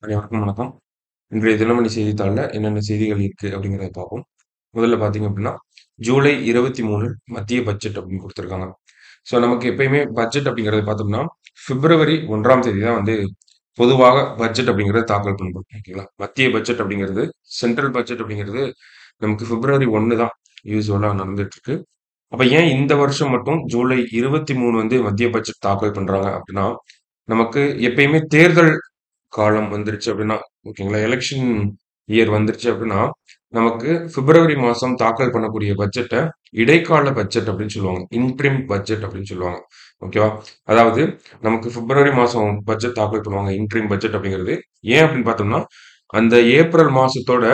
அனைவருக்கும் வணக்கம். இன்றைய தினமணி செய்தித்தாள்ல என்னென்ன செய்திகள் இருக்கு அப்படிங்கிறத பார்ப்போம். முதல்ல பார்த்தீங்க அப்படின்னா, ஜூலை 23 மத்திய பட்ஜெட் அப்படின்னு குடுத்திருக்காங்க. ஸோ நமக்கு எப்பயுமே பட்ஜெட் அப்படிங்கிறத பார்த்தோம்னா, பிப்ரவரி 1ஆம் தேதி தான் வந்து பொதுவாக பட்ஜெட் அப்படிங்கிறத தாக்கல் பண்ணப்படும். ஓகேங்களா? மத்திய பட்ஜெட் அப்படிங்கிறது, சென்ட்ரல் பட்ஜெட் அப்படிங்கிறது நமக்கு பிப்ரவரி 1 தான் யூசுவலா நடந்துட்டு இருக்கு. அப்ப ஏன் இந்த வருஷம் மட்டும் ஜூலை 23 வந்து மத்திய பட்ஜெட் தாக்கல் பண்றாங்க அப்படின்னா, நமக்கு எப்பயுமே தேர்தல் காலம் வந்துருச்சு அப்படின்னா, ஓகேங்களா? எலக்ஷன் இயர் வந்துருச்சு அப்படின்னா, நமக்கு பிப்ரவரி மாசம் தாக்கல் பண்ணக்கூடிய பட்ஜெட்ட இடைக்கால பட்ஜெட் அப்படின்னு சொல்லுவாங்க. இன்ட்ரிம் பட்ஜெட் அப்படின்னு சொல்லுவாங்க. ஓகேவா? அதாவது நமக்கு பிப்ரவரி மாசம் பட்ஜெட் தாக்கல் பண்ணுவாங்க. இன்ட்ரிம் பட்ஜெட் அப்படிங்கிறது. ஏன் அப்படின்னு பார்த்தோம்னா, அந்த ஏப்ரல் மாசத்தோட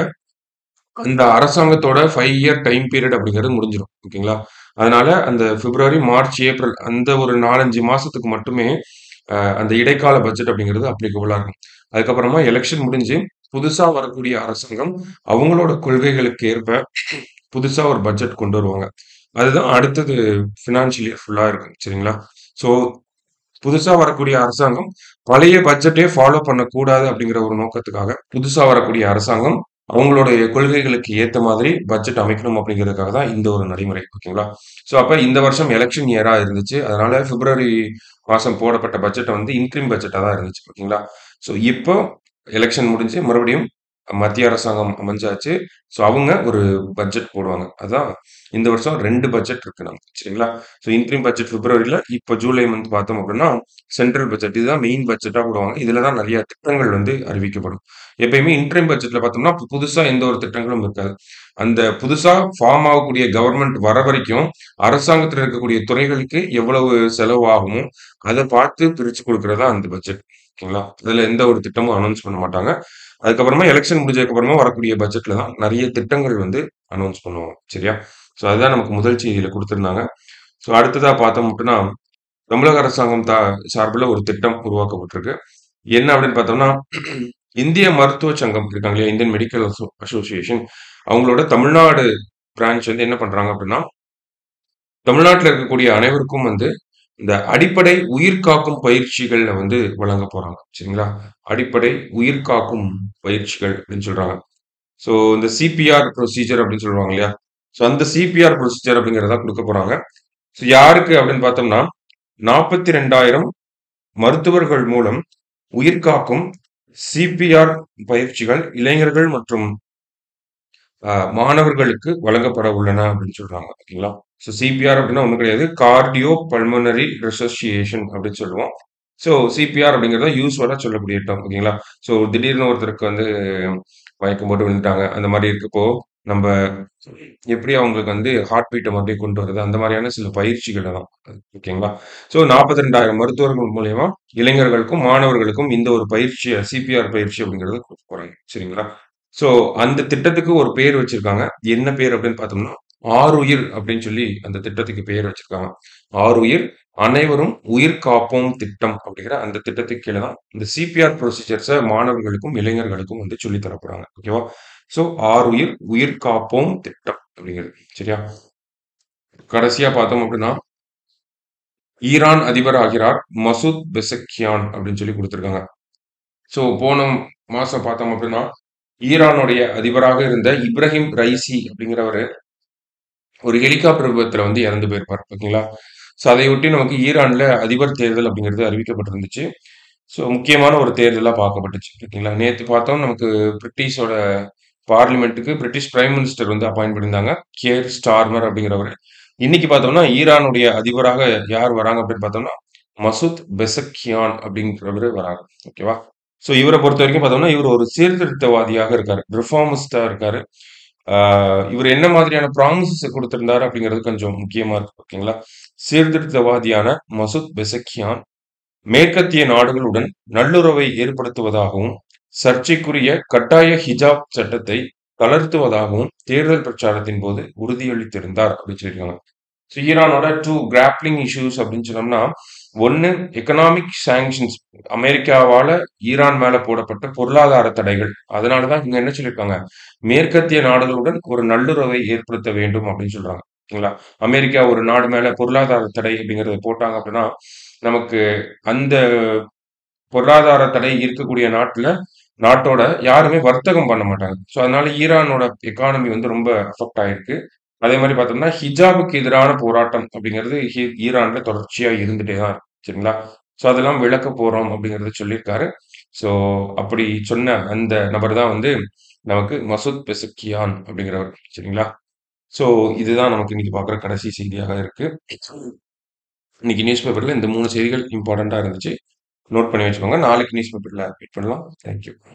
அந்த அரசாங்கத்தோட 5 இயர் டைம் பீரியட் அப்படிங்கிறது முடிஞ்சிரும். ஓகேங்களா? அதனால அந்த பிப்ரவரி, மார்ச், ஏப்ரல் அந்த ஒரு 4, 5 மாசத்துக்கு மட்டுமே அ அந்த இடைக்கால பட்ஜெட் அப்படிங்கிறது அப்ளிகபிளா இருக்கும். அதுக்கப்புறமா எலக்ஷன் முடிஞ்சு புதுசா வரக்கூடிய அரசாங்கம் அவங்களோட கொள்கைகளுக்கு ஏற்ப புதுசா ஒரு பட்ஜெட் கொண்டு வருவாங்க. அதுதான் அடுத்தது பினான்சியல் இயர் ஃபுல்லா இருக்கும். சரிங்களா? ஸோ புதுசா வரக்கூடிய அரசாங்கம் பழைய பட்ஜெட்டே ஃபாலோ பண்ணக்கூடாது அப்படிங்கிற ஒரு நோக்கத்துக்காக, புதுசா வரக்கூடிய அரசாங்கம் அவங்களுடைய கொள்கைகளுக்கு ஏத்த மாதிரி பட்ஜெட் அமைக்கணும் அப்படிங்கிறதுக்காக தான் இந்த ஒரு நடைமுறை. ஓகேங்களா? ஸோ அப்ப இந்த வருஷம் எலக்ஷன் இயரா இருந்துச்சு. அதனால பிப்ரவரி மாசம் போடப்பட்ட பட்ஜெட் வந்து இன்ட்ரிம் பட்ஜெட்டா தான் இருந்துச்சு. ஓகேங்களா? ஸோ இப்போ எலக்ஷன் முடிஞ்சு மறுபடியும் மத்திய அரசாங்கம் அமைஞ்சாச்சு. ஸோ அவங்க ஒரு பட்ஜெட் போடுவாங்க. அதான் இந்த வருஷம் 2 பட்ஜெட் இருக்கு நமக்கு. சரிங்களா? ஸோ இன்ட்ரிம் பட்ஜெட் பிப்ரவரில, இப்போ ஜூலை மந்த் பார்த்தோம் அப்படின்னா, சென்ட்ரல் பட்ஜெட் இதுதான் மெயின் பட்ஜெட்டா போடுவாங்க. இதுல தான் நெறைய திட்டங்கள் வந்து அறிவிக்கப்படும். எப்பயுமே இன்ட்ரிம் பட்ஜெட்ல பார்த்தோம்னா, புதுசா எந்த ஒரு திட்டங்களும் இருக்காது. அந்த புதுசா ஃபார்ம் ஆகக்கூடிய கவர்ன்மெண்ட் வர வரைக்கும், அரசாங்கத்துல இருக்கக்கூடிய துறைகளுக்கு எவ்வளவு செலவு ஆகுமோ, அத பார்த்து பிரிச்சு குடுக்கிறது தான் அந்த பட்ஜெட். ஓகேங்களா? அதுல எந்த ஒரு திட்டமும் அனௌன்ஸ் பண்ண மாட்டாங்க. அதுக்கப்புறமா எலக்ஷன் முடிஞ்சதுக்கு அப்புறமா வரக்கூடிய பட்ஜெட்ல தான் நெறைய திட்டங்கள் வந்து அனௌன்ஸ் பண்ணுவாங்க. சரியா? ஸோ அதுதான் நமக்கு முதல் செய்தியில குடுத்திருந்தாங்க. ஸோ அடுத்ததா பார்த்தோம் அப்படின்னா, தமிழக அரசாங்கம் தா சார்புல ஒரு திட்டம் உருவாக்கப்பட்டிருக்கு. என்ன அப்படின்னு பார்த்தோம்னா, இந்திய மருத்துவ சங்கம் இருக்காங்க இல்லையா? இந்தியன் மெடிக்கல் அசோ அசோசியேஷன் அவங்களோட தமிழ்நாடு பிரான்ச் வந்து என்ன பண்றாங்க அப்படின்னா, தமிழ்நாட்டுல இருக்கக்கூடிய அனைவருக்கும் வந்து இந்த அடிப்படை உயிர்காக்கும் பயிற்சிகள வந்து வழங்க போறாங்க. சரிங்களா? அடிப்படை உயிர்காக்கும் பயிற்சிகள் அப்படின்னு சொல்றாங்க. ஸோ இந்த சிபிஆர் ப்ரொசீஜர் அப்படின்னு சொல்லுவாங்க இல்லையா? ஸோ அந்த சிபிஆர் ப்ரொசீஜர் அப்படிங்கிறத குடுக்க போறாங்க. ஸோ யாருக்கு அப்படின்னு பார்த்தோம்னா, 42,000 மருத்துவர்கள் மூலம் உயிர்காக்கும் சிபிஆர் பயிற்சிகள் இளைஞர்கள் மற்றும் அ மாணவர்களுக்கு வழங்கப்பட உள்ளன அப்படின்னு சொல்றாங்க. ஓகேங்களா? ஸோ சிபிஆர் அப்படின்னா ஒண்ணும் கிடையாது. கார்டியோ பல்மனரி ரிசர்சியேஷன் அப்படின்னு சொல்லுவோம். ஸோ சிபிஆர் அப்படிங்கிறது யூசுவலா சொல்லக்கூடிய டெர்ம். ஓகேங்களா? ஸோ திடீர்னு ஒருத்தருக்கு வந்து மயக்கம் போட்டு விழுந்துட்டாங்க. அந்த மாரி இருக்கப்போ, நம்ப எப்படி அவங்களுக்கு வந்து ஹார்ட் பீட்ட மறுபடியும் கொண்டு வரது, அந்த மாரியான சில பயிற்சிகள் தான். ஓகேங்களா? ஸோ 42,000 மருத்துவர்கள் மூலியமா இளைஞர்களுக்கும், மாணவர்களுக்கும் இந்த ஒரு பயிற்சிய சிபிஆர் பயிற்சி அப்படிங்கிறத குடுக்க போறாங்க. சரிங்களா? ஸோ அந்த திட்டத்துக்கு ஒரு பேர் வச்சிருக்காங்க. என்ன பேர் அப்படின்னு பார்த்தோம்னா, ஆருயிர் அப்படின்னு சொல்லி அந்த திட்டத்துக்கு பேர் வச்சிருக்காங்க. ஆருயிர் அனைவரும் உயிர் காப்போம் திட்டம் அப்படிங்கிற அந்த திட்டத்துக்கு கீழ தான் இந்த சிபிஆர் ப்ரொசீஜர்ஸ மாணவர்களுக்கும், இளைஞர்களுக்கும் வந்து சொல்லி தர போறாங்க. ஓகேவா? ஸோ ஆருயிர் உயிர் காப்போம் திட்டம் அப்படிங்கிறது. சரியா? கடைசியா பார்த்தோம் அப்படின்னா ஈரான் அதிபர் ஆகிறார் மசூத் பெசக்கியான் அப்படின்னு சொல்லி குடுத்திருக்காங்க. ஸோ போன மாசம் பார்த்தோம் அப்படின்னா, ஈரானுடைய அதிபராக இருந்த இப்ராஹிம் ரைசி அப்படிங்கிறவரு ஒரு ஹெலிகாப்டர் விபத்துல வந்து இறந்து போயிருப்பார். ஓகேங்களா? ஸோ அதையொட்டி நமக்கு ஈரான்ல அதிபர் தேர்தல் அப்படிங்கிறது அறிவிக்கப்பட்டிருந்துச்சு. ஸோ முக்கியமான ஒரு தேர்தலா பார்க்கப்பட்டுச்சு. ஓகேங்களா? நேத்து பார்த்தோம் நமக்கு பிரிட்டிஷோட பார்லிமென்ட்க்கு பிரிட்டிஷ் பிரைம் மினிஸ்டர் வந்து அப்பாயிண்ட் பண்ணியிருந்தாங்க. கியர் ஸ்டார்மர் அப்படிங்கிறவரு. இன்னைக்கு பார்த்தோம்னா, ஈரானுடைய அதிபராக யார் வராங்க அப்படின்னு பார்த்தோம்னா, மசூத் பெசக்கியான் அப்படிங்கிறவரு வராரு. ஓகேவா? ஸோ இவர பொறுத்தவரைக்கும் பார்த்தோம்னா, இவரு ஒரு சீர்திருத்தவாதியாக இருக்காரு. ரிஃபார்மிஸ்ட்டா இருக்காரு. ஆ இவரு என்ன மாதிரியான ப்ராமிசஸ் குடுத்திருந்தாரு அப்படிங்கிறது கொஞ்சம் முக்கியமா இருக்கு. ஓகேங்களா? சீர்திருத்தவாதியான மசூத் பெசக்கியான் மேற்கத்திய நாடுகளுடன் நல்லுறவை ஏற்படுத்துவதாகவும், சர்ச்சைக்குரிய கட்டாய ஹிஜாப் சட்டத்தை தளர்த்துவதாகவும் தேர்தல் பிரச்சாரத்தின் போது உறுதியளித்திருந்தார் அப்படின்னு சொல்லியிருக்காங்க. ஸோ ஈரானோட 2 கிராப்ளிங் இஷ்யூஸ் அப்படின்னு சொன்னோம்னா, ஒண்ணு எக்கனாமிக் சாங்ஷன்ஸ் அமெரிக்காவால ஈரான் மேல போடப்பட்ட பொருளாதார தடைகள். அதனால தான் இவங்க என்ன சொல்லியிருக்காங்க, மேற்கத்திய நாடுகளுடன் ஒரு நல்லுறவை ஏற்படுத்த வேண்டும் அப்படின்னு சொல்றாங்க. ஓகேங்களா? அமெரிக்கா ஒரு நாடு மேல பொருளாதார தடை அப்படிங்கிறத போட்டாங்க அப்படின்னா, நமக்கு அந்த பொருளாதார தடை இருக்கக்கூடிய நாட்டுல நாட்டோட யாருமே வர்த்தகம் பண்ண மாட்டாங்க. ஸோ, அதனால ஈரானோட எக்கானமி வந்து ரொம்ப அஃபெக்ட் ஆயிருக்கு. அதே மாரி பார்த்தோம்னா, ஹிஜாபுக்கு எதிரான போராட்டம் அப்படிங்கிறது ஹி ஈரான்ல தொடர்ச்சியா இருந்துட்டே தான் இருக்கு. சரிங்களா? ஸோ, அதெல்லாம் விளக்கப் போறோம் அப்படிங்கிறத சொல்லியிருக்காரு. ஸோ, அப்படி சொன்ன அந்த நபர் தான் வந்து நமக்கு மசூத் பெஸஷ்கியான் அப்படிங்கிறவர். சரிங்களா? ஸோ, இதுதான் நமக்கு இன்னைக்கு பார்க்குற கடைசி செய்தியாக இருக்கு. இன்னைக்கு நியூஸ் பேப்பர்ல இந்த 3 செய்திகள் இம்பார்ட்டன்ட்டா இருந்துச்சு. நோட் பண்ணி வச்சுக்கோங்க. நாளைக்கு நியூஸ் பேப்பர்ல மீட் பண்ணலாம். Thank you.